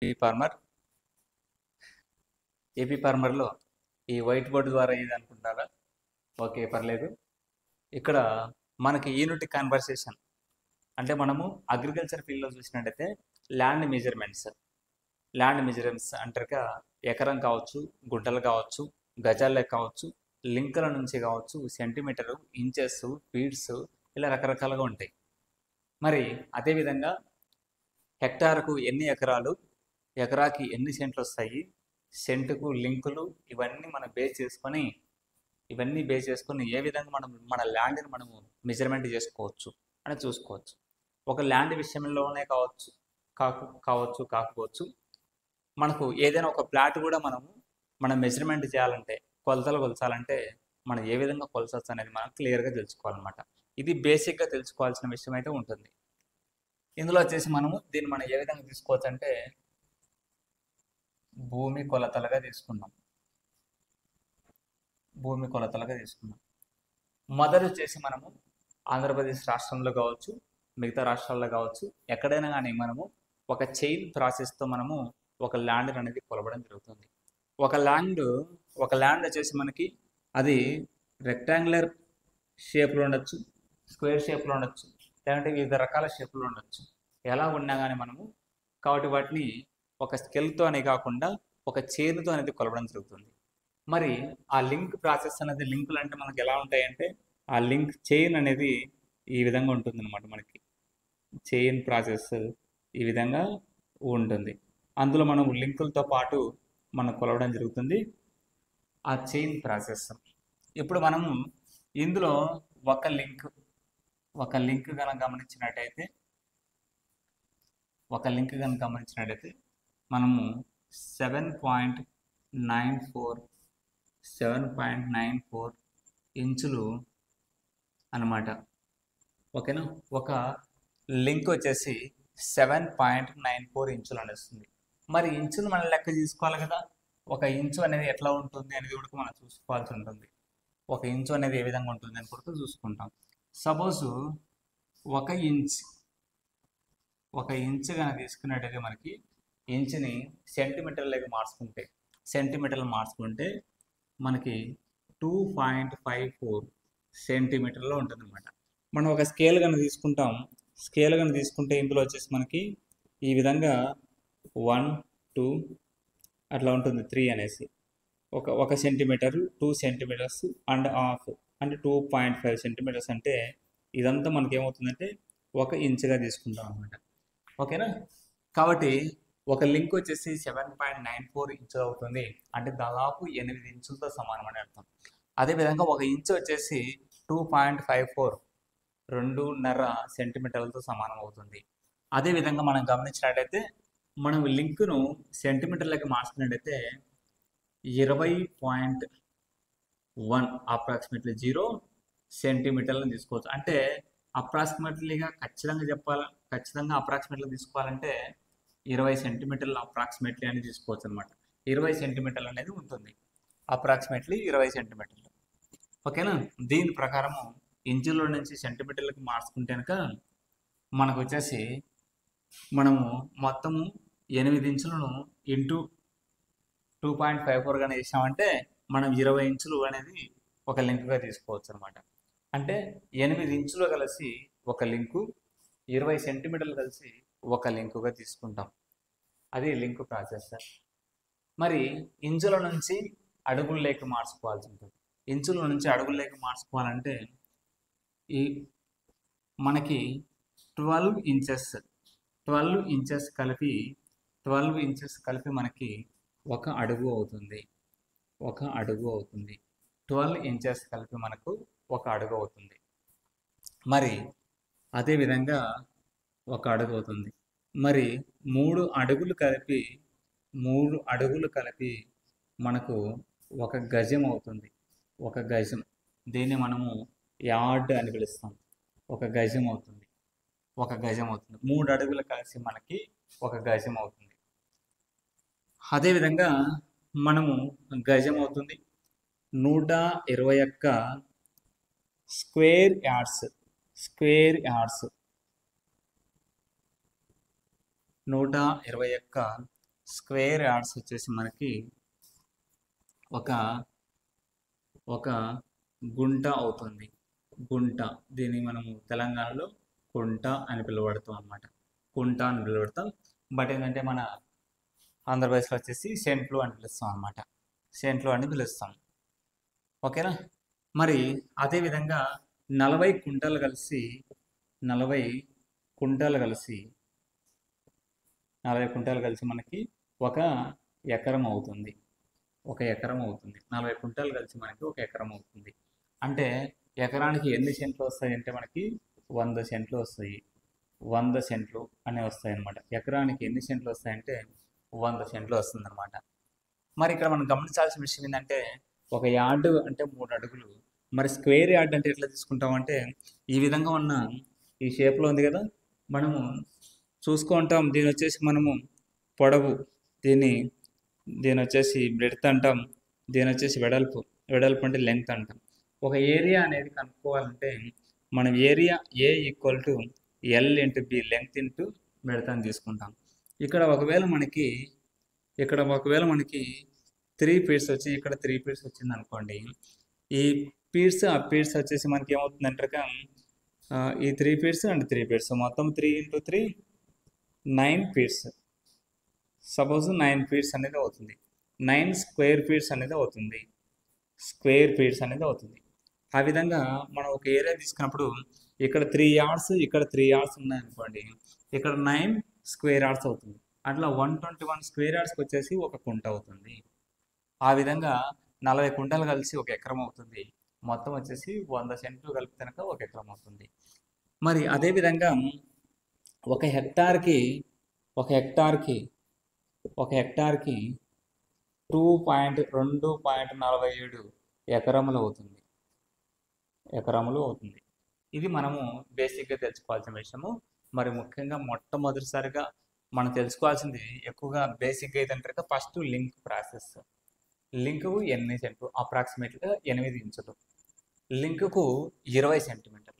AP farmer AP ఫార్మర్లో ఈ white board ద్వారా ఏది అనుకుంటారా ఓకే పర్లేదు ఇక్కడ మనకి యూనిట్ కన్వర్సేషన్ అంటే మనము అగ్రికల్చర్ ఫీల్డ్లో చూసినట్టయితే ల్యాండ్ మెజర్మెంట్స్ ల్యాండ్ మెజర్మెంట్స్ అంటారుగా ఎకరం కావచ్చు గుంటలు కావచ్చు గజాల్లో కావచ్చు లింకుల నుంచి కావచ్చు సెంటీమీటరు ఇంచెస్ ఫీట్స్ ఇలా రకరకాలుగా ఉంటాయి మరి అదేవిధంగా హెక్టార్కు ఎన్ని ఎకరాలు ఎకరాకి ఎన్ని సెంట్లు వస్తాయి సెంటుకు లింకులు ఇవన్నీ మనం బేస్ చేసుకొని ఇవన్నీ బేస్ చేసుకొని ఏ విధంగా మనం మన ల్యాండ్ని మనము మెజర్మెంట్ చేసుకోవచ్చు అని చూసుకోవచ్చు ఒక ల్యాండ్ విషయంలోనే కావచ్చు కాకు కావచ్చు కాకపోవచ్చు మనకు ఏదైనా ఒక ప్లాట్ కూడా మనము మనం మెజర్మెంట్ చేయాలంటే కొలతలు కొలచాలంటే మనం ఏ విధంగా కొలచవచ్చు అనేది మనం క్లియర్గా తెలుసుకోవాలన్నమాట ఇది బేసిక్గా తెలుసుకోవాల్సిన విషయం అయితే ఉంటుంది ఇందులో వచ్చేసి మనము దీన్ని మనం ఏ విధంగా తీసుకోవచ్చు అంటే భూమి కొలతలుగా తీసుకున్నాం భూమి కొలతలుగా తీసుకున్నాం మొదలు వచ్చేసి మనము ఆంధ్రప్రదేశ్ రాష్ట్రంలో కావచ్చు మిగతా రాష్ట్రాల్లో కావచ్చు ఎక్కడైనా కానీ మనము ఒక చైన్ ప్రాసెస్తో మనము ఒక ల్యాండ్ అనేది కొలవడం జరుగుతుంది ఒక ల్యాండ్ ఒక ల్యాండ్ వచ్చేసి మనకి అది రెక్టాంగులర్ షేప్లో ఉండొచ్చు స్క్వేర్ షేప్లో ఉండొచ్చు లేదంటే వివిధ రకాల షేప్లో ఉండొచ్చు ఎలా ఉన్నా కానీ మనము కాబట్టి వాటిని ఒక స్కెల్తో అనే కాకుండా ఒక చైన్తో అనేది కొలవడం జరుగుతుంది మరి ఆ లింక్ ప్రాసెస్ అనేది లింకులు అంటే మనకి ఎలా ఉంటాయంటే ఆ లింక్ చైన్ అనేది ఈ విధంగా ఉంటుంది అనమాట మనకి చైన్ ప్రాసెస్ ఈ విధంగా ఉంటుంది అందులో మనం లింకులతో పాటు మనం కొలవడం జరుగుతుంది ఆ చైన్ ప్రాసెస్ ఇప్పుడు మనము ఇందులో ఒక లింక్ ఒక లింక్ కనుక గమనించినట్టయితే ఒక లింక్ కనుక గమనించినట్టయితే మనము seven point nine four seven point nine four ఇంచులు అనమాట ఓకేనా ఒక లింక్ వచ్చేసి సెవెన్ పాయింట్ నైన్ ఫోర్ ఇంచులు అనేస్తుంది మరి ఇంచులు మనం లెక్క తీసుకోవాలి కదా ఒక ఇంచు అనేది ఎట్లా ఉంటుంది అనేది కూడా మనం చూసుకోవాల్సి ఉంటుంది ఒక ఇంచు అనేది ఏ విధంగా ఉంటుంది అని కూడా చూసుకుంటాం సపోజ్ ఒక ఇంచ్ ఒక ఇంచ్ కనుక తీసుకున్నట్టయితే మనకి ఇంచుని సెంటీమీటర్లకి మార్చుకుంటే సెంటీమీటర్లు మార్చుకుంటే మనకి టూ పాయింట్ ఫైవ్ ఫోర్ సెంటీమీటర్లో ఉంటుంది అనమాట మనం ఒక స్కేల్ కనుక తీసుకుంటాం స్కేల్ కనుక తీసుకుంటే ఇందులో వచ్చేసి మనకి ఈ విధంగా వన్ టూ అట్లా ఉంటుంది త్రీ అనేసి ఒక ఒక centimeter two centimeters and half అంటే టూ పాయింట్ ఫైవ్ సెంటీమీటర్స్ అంటే ఇదంతా మనకి ఏమవుతుందంటే ఒక ఇంచుగా తీసుకుంటాం అనమాట ఓకేనా కాబట్టి ఒక లింక్ వచ్చేసి seven point nine four inch అవుతుంది అంటే దాదాపు ఎనిమిది ఇంచులతో సమానం అని అర్థం అదేవిధంగా ఒక ఇంచు వచ్చేసి టూ పాయింట్ ఫైవ్ ఫోర్ రెండున్నర సెంటీమీటర్లతో సమానం అవుతుంది అదేవిధంగా మనం గమనించినట్టయితే మనం లింక్ను సెంటీమీటర్లకి మార్చుకున్నట్టయితే ఇరవై పాయింట్ వన్ అప్రాక్సిమేట్లీ జీరో సెంటీమీటర్లను తీసుకోవచ్చు అంటే అప్రాక్సిమేట్లీగా ఖచ్చితంగా చెప్పాలి ఖచ్చితంగా అప్రాక్సిమేట్లీ తీసుకోవాలంటే ఇరవై సెంటీమీటర్లు అప్రాక్సిమేట్లీ అని తీసుకోవచ్చు అనమాట ఇరవై సెంటీమీటర్లు అనేది ఉంటుంది అప్రాక్సిమేట్లీ ఇరవై సెంటీమీటర్లు ఓకేనా దీని ప్రకారము ఇంచుల నుంచి సెంటీమీటర్లకు మార్చుకుంటే కనుక మనకు వచ్చేసి మనము మొత్తము ఎనిమిది ఇంచులను into two point five four కానీ వేసామంటే మనం ఇరవై ఇంచులు అనేది ఒక లింక్గా తీసుకోవచ్చు అనమాట అంటే ఎనిమిది ఇంచులు కలిసి ఒక లింకు ఇరవై సెంటీమీటర్లు కలిసి ఒక లింకుగా తీసుకుంటాం అది లింక్ ప్రాసెస్ మరి ఇంచుల నుంచి అడుగుల్లోకి మార్చుకోవాల్సి ఉంటుంది ఇంచుల నుంచి అడుగుల్లోకి మార్చుకోవాలంటే ఈ మనకి ట్వెల్వ్ ఇంచెస్ ట్వెల్వ్ ఇంచెస్ కలిపి ట్వెల్వ్ ఇంచెస్ కలిపి మనకి ఒక అడుగు అవుతుంది ఒక అడుగు అవుతుంది ట్వెల్వ్ ఇంచెస్ కలిపి మనకు ఒక అడుగు అవుతుంది మరి అదేవిధంగా ఒక అడుగు అవుతుంది మరి మూడు అడుగులు కలిపి మూడు అడుగులు కలిపి మనకు ఒక గజం అవుతుంది ఒక గజం దీన్ని మనము యార్డ్ అని పిలుస్తాం ఒక గజం అవుతుంది ఒక గజం అవుతుంది మూడు అడుగులు కలిసి మనకి ఒక గజం అవుతుంది అదేవిధంగా మనము గజం అవుతుంది నూట ఇరవై ఒక్క స్క్వేర్ యార్డ్స్ స్క్వేర్ యార్డ్స్ నూట ఇరవై ఒక్క స్క్వేర్ యార్డ్స్ వచ్చేసి మనకి ఒక ఒక గుంట అవుతుంది గుంట దీన్ని మనము తెలంగాణలో కుంట అని పిలువడతాం అన్నమాట కుంట అని పిలువడతాం బట్ ఏంటంటే మన ఆంధ్రప్రదేశ్లో వచ్చేసి సెంట్లు అని పిలుస్తాం అన్నమాట సెంట్లు అని పిలుస్తాం ఓకేనా మరి అదేవిధంగా నలభై కుంటలు కలిసి నలభై కుంటలు కలిసి నలభై కుంటలు కలిసి మనకి ఒక ఎకరం అవుతుంది ఒక ఎకరం అవుతుంది నలభై కుంటలు కలిసి మనకి ఒక ఎకరం అవుతుంది అంటే ఎకరానికి ఎన్ని సెంట్లు వస్తాయి అంటే మనకి వంద సెంట్లు వస్తాయి వంద సెంట్లు అనే వస్తాయి అన్నమాట ఎకరానికి ఎన్ని సెంట్లు వస్తాయంటే వంద సెంట్లు వస్తుంది అనమాట మరి ఇక్కడ మనం గమనించాల్సిన విషయం ఏంటంటే ఒక యార్డు అంటే మూడు అడుగులు మరి స్క్వేర్ యార్డ్ అంటే ఎట్లా తీసుకుంటామంటే ఈ విధంగా ఉన్న ఈ షేప్లో ఉంది కదా మనము చూసుకుంటాం దీని వచ్చేసి మనము పొడవు దీన్ని దీని వచ్చేసి బ్రెడ్త్ అంటాం దీని వచ్చేసి వెడల్పు వెడల్పు అంటే లెంగ్త్ అంటాం ఒక ఏరియా అనేది కనుక్కోవాలంటే మనం area A equal to L into B length into breadth అని తీసుకుంటాం ఇక్కడ ఒకవేళ మనకి ఇక్కడ ఒకవేళ మనకి త్రీ పీర్స్ వచ్చి ఇక్కడ త్రీ పీర్స్ వచ్చింది అనుకోండి ఈ పీర్స్ ఆ పీర్స్ వచ్చేసి మనకి ఏమవుతుందంటే ఆ, ఈ త్రీ పీర్స్ అండ్ త్రీ పీర్స్ మొత్తం త్రీ ఇంటూ త్రీ నైన్ పీర్స్ సపోజ్ నైన్ ఫీట్స్ అనేది అవుతుంది నైన్ స్క్వేర్ ఫీట్స్ అనేది అవుతుంది స్క్వేర్ ఫీట్స్ అనేది అవుతుంది ఆ విధంగా మనం ఒక ఏరియా తీసుకున్నప్పుడు ఇక్కడ త్రీ యార్డ్స్ ఇక్కడ త్రీ యార్డ్స్ ఉన్నాయనుకోండి ఇక్కడ నైన్ స్క్వేర్ యార్డ్స్ అవుతుంది అట్లా వన్ ట్వంటీ వన్ స్క్వేర్ యార్డ్స్కి వచ్చేసి ఒక కుంట అవుతుంది ఆ విధంగా నలభై కుంటలు కలిసి ఒక ఎకరం అవుతుంది మొత్తం వచ్చేసి వంద సెంట్లు కలిపి కనుక ఒక ఎకరం అవుతుంది మరి అదేవిధంగా ఒక హెక్టార్కి ఒక హెక్టార్కి ఒక హెక్టార్కి టూ పాయింట్ రెండు పాయింట్ నలభై ఏడు ఎకరములు అవుతుంది ఎకరములు అవుతుంది ఇది మనము బేసిక్గా తెలుసుకోవాల్సిన విషయము మరి ముఖ్యంగా మొట్టమొదటిసారిగా మనం తెలుసుకోవాల్సింది ఎక్కువగా బేసిక్గా ఏదంటే ఫస్ట్ లింక్ ప్రాసెస్ లింకు ఎన్ని సెంటు అప్రాక్సిమేట్గా ఎనిమిది ఇంచులు లింకుకు ఇరవై సెంటీమీటర్లు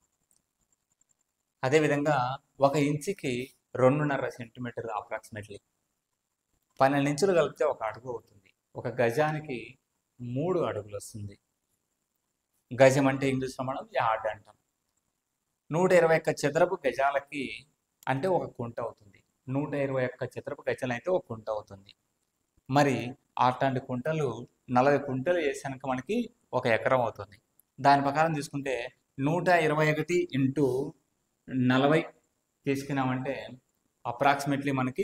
అదేవిధంగా ఒక ఇంచుకి రెండున్నర సెంటీమీటర్ అప్రాక్సిమేట్లీ పన్నెండు ఇంచులు కలిపితే ఒక అడుగు అవుతుంది ఒక గజానికి మూడు అడుగులు వస్తుంది గజం అంటే ఇంగ్లీష్లో మనం యార్డ్ అంటాం నూట ఇరవై ఒక్క చదరపు గజాలకి అంటే ఒక కుంట అవుతుంది నూట ఇరవై ఒక్క చదరపు గజాలు అయితే ఒక కుంట అవుతుంది మరి అట్లాంటి కుంటలు నలభై కుంటలు వేసాక మనకి ఒక ఎకరం అవుతుంది దాని ప్రకారం తీసుకుంటే నూట ఇరవై ఒకటి ఇంటూ నలభై తీసుకున్నామంటే అప్రాక్సిమేట్లీ మనకి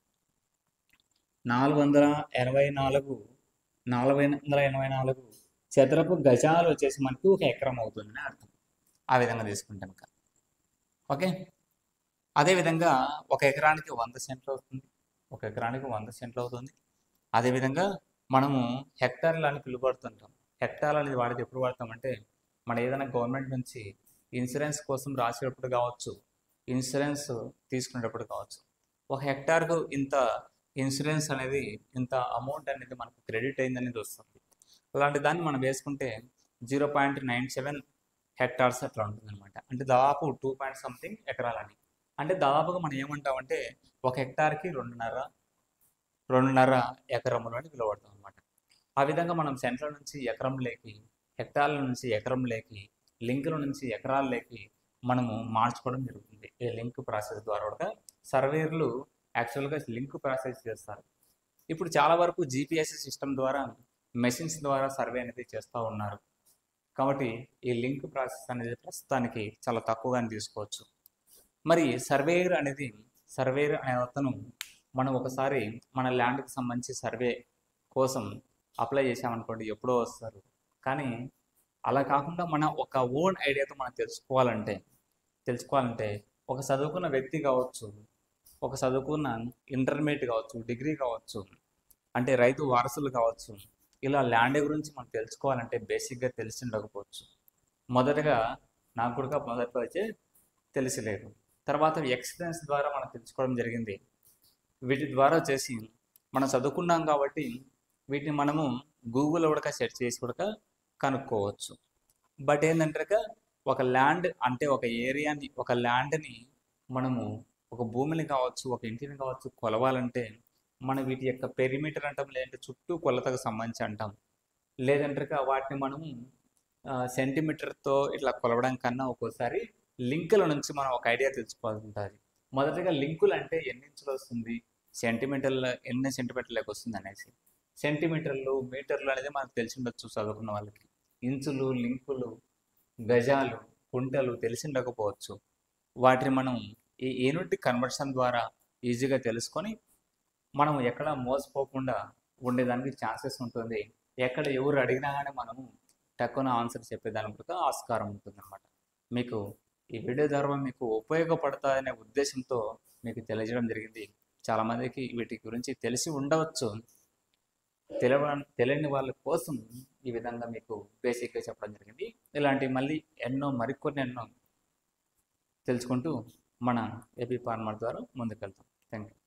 నాలుగు వందల ఎనభై నాలుగు నాలుగు వందల ఎనభై నాలుగు చదరపు గజాలు వచ్చేసి మనకి ఒక ఎకరం అవుతుందని అర్థం ఆ విధంగా తీసుకుంటాం ఇంకా ఓకే అదేవిధంగా ఒక ఎకరానికి వంద సెంట్లు అవుతుంది ఒక ఎకరానికి వంద సెంట్లు అవుతుంది అదేవిధంగా మనము హెక్టార్లు అని పిలువడుతుంటాం హెక్టార్లు అనేది వాడితే ఎప్పుడు వాడతామంటే మన ఏదైనా గవర్నమెంట్ నుంచి ఇన్సూరెన్స్ కోసం రాసేటప్పుడు కావచ్చు ఇన్సూరెన్స్ తీసుకునేటప్పుడు కావచ్చు ఒక హెక్టార్కు ఇంత ఇన్సూరెన్స్ అనేది ఇంత అమౌంట్ అనేది మనకు క్రెడిట్ అయింది అనేది వస్తుంది అలాంటి దాన్ని మనం వేసుకుంటే zero point nine seven hectares అట్లా ఉంటుంది అనమాట అంటే దాదాపు టూ పాయింట్ సంథింగ్ ఎకరాలని అంటే దాదాపుగా మనం ఏమంటామంటే ఒక హెక్టార్కి రెండున్నర రెండున్నర ఎకరములు అని పిలువడతాం అనమాట ఆ విధంగా మనం సెంట్రల్ నుంచి ఎకరం లేకి హెక్టార్ల నుంచి ఎకరం లేకి లింకుల నుంచి ఎకరాల లేకి మనము మార్చుకోవడం జరుగుతుంది ఈ లింక్ ప్రాసెస్ ద్వారా కూడా సర్వేర్లు యాక్చువల్గా లింక్ ప్రాసెస్ చేస్తారు ఇప్పుడు చాలా వరకు జీపీఎస్ సిస్టమ్ ద్వారా మెషిన్స్ ద్వారా సర్వే అనేది చేస్తూ ఉన్నారు కాబట్టి ఈ లింక్ ప్రాసెస్ అనేది ప్రస్తుతానికి చాలా తక్కువగానే తీసుకోవచ్చు మరి సర్వేయర్ అనేది సర్వేయర్ అనే అతను మనం ఒకసారి మన ల్యాండ్కి సంబంధించి సర్వే కోసం అప్లై చేసామనుకోండి ఎప్పుడో వస్తారు కానీ అలా కాకుండా మన ఒక ఓన్ ఐడియాతో మనం తెలుసుకోవాలంటే తెలుసుకోవాలంటే ఒక చదువుకున్న వ్యక్తి కావచ్చు ఒక చదువుకున్న ఇంటర్మీడియట్ కావచ్చు డిగ్రీ కావచ్చు అంటే రైతు వారసులు కావచ్చు ఇలా ల్యాండ్ గురించి మనం తెలుసుకోవాలంటే బేసిక్గా తెలిసి ఉండకపోవచ్చు మొదటగా నాకు కూడా మొదట్లో అయితే తెలిసలేదు తర్వాత ఎక్స్పీరియన్స్ ద్వారా మనం తెలుసుకోవడం జరిగింది వీటి ద్వారా వచ్చేసి మనం చదువుకున్నాం కాబట్టి వీటిని మనము గూగుల్లో కూడా సెర్చ్ చేసి కూడా కనుక్కోవచ్చు బట్ ఏంటంటే ఒక ల్యాండ్ అంటే ఒక ఏరియాని ఒక ల్యాండ్ని మనము ఒక భూమిని కావచ్చు ఒక ఇంటిని కావచ్చు కొలవాలంటే మన వీటి యొక్క పెరిమీటర్ అంటాం లేదంటే చుట్టూ కొలతకు సంబంధించి అంటాం లేదంటే కా- వాటిని మనము ఆ, సెంటీమీటర్తో ఇట్లా కొలవడం కన్నా ఒక్కోసారి లింకుల నుంచి మనం ఒక ఐడియా తెలుసుకోవాల్సి ఉంటుంది మొదటగా లింకులు అంటే ఎన్ని ఇంచులు వస్తుంది సెంటీమీటర్ల ఎన్ని సెంటీమీటర్లకు వస్తుంది అనేసి సెంటీమీటర్లు మీటర్లు అనేది మనకు తెలిసి ఉండొచ్చు చదువుకున్న వాళ్ళకి ఇంచులు లింకులు గజాలు కుంటలు తెలిసి ఉండకపోవచ్చు వాటిని మనం ఈ యూనిట్ కన్వర్షన్ ద్వారా ఈజీగా తెలుసుకొని మనం ఎక్కడ మోసపోకుండా ఉండేదానికి ఛాన్సెస్ ఉంటుంది ఎక్కడ ఎవరు అడిగినా కానీ మనము టక్కున ఆన్సర్ చెప్పేదానికి కూడా ఆస్కారం ఉంటుంది అనమాట మీకు ఈ వీడియో ద్వారా మీకు ఉపయోగపడుతుందనే ఉద్దేశంతో మీకు తెలియజేయడం జరిగింది చాలామందికి వీటి గురించి తెలిసి ఉండవచ్చు తెలియ తెలియని వాళ్ళ కోసం ఈ విధంగా మీకు బేసిక్గా చెప్పడం జరిగింది ఇలాంటి మళ్ళీ ఎన్నో మరికొన్ని ఎన్నో తెలుసుకుంటూ మన ఏపీ ఫార్మర్ ద్వారా ముందుకెళ్తాం థ్యాంక్ యూ